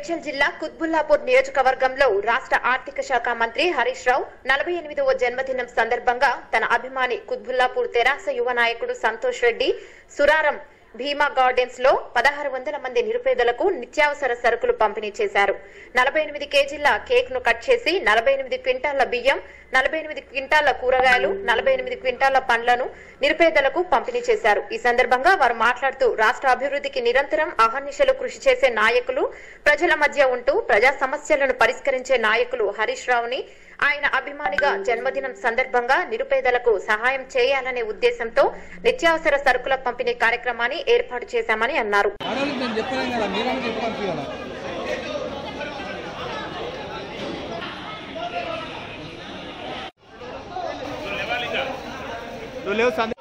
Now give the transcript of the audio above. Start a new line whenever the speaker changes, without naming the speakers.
మేడ్చల్ జిల్లా కుత్బుల్లాపూర్ నియోజకవర్గంలో రాష్ట్ర ఆర్థిక శాఖ మంత్రి హరీష్ రావు నలభై ఎనిమిదవ జన్మదినం సందర్భంగా తన అభిమాని కుత్బుల్లాపూర్ తెరాస యువ నాయకుడు సంతోష్ రెడ్డి సురారం భీమా గార్డెన్స్ లో పదహారు వందల మంది నిరుపేదలకు నిత్యావసర సరుకులు పంపిణీ చేశారు నలభై ఎనిమిది కేజీల కేక్ ను కట్ చేసి నలభై ఎనిమిది క్వింటాళ్ల బియ్యం నలభై ఎనిమిది క్వింటాళ్ల కూరగాయలు నలభై ఎనిమిది క్వింటాళ్ల పండ్లను నిరుపేదలకు పంపిణీ చేశారు ఈ సందర్భంగా వారు మాట్లాడుతూ రాష్ట్ర అభివృద్ధికి నిరంతరం అహర్నిశలు కృషి చేసే నాయకులు ప్రజల మధ్య ఉంటూ ప్రజా సమస్యలను పరిష్కరించే నాయకులు హరీష్ రావుని ఆయన అభిమానిగా జన్మదినం సందర్భంగా నిరుపేదలకు సహాయం చేయాలనే ఉద్దేశంతో నిత్యావసర సరుకుల పంపిణీ కార్యక్రమాన్ని ఏర్పాటు చేశామని అన్నారు
ఆడవాళ్ళకి నేను చెప్పలేను కదా మీరన్నా చెప్పచ్చు కదా నువ్వు లేవు సంధ్య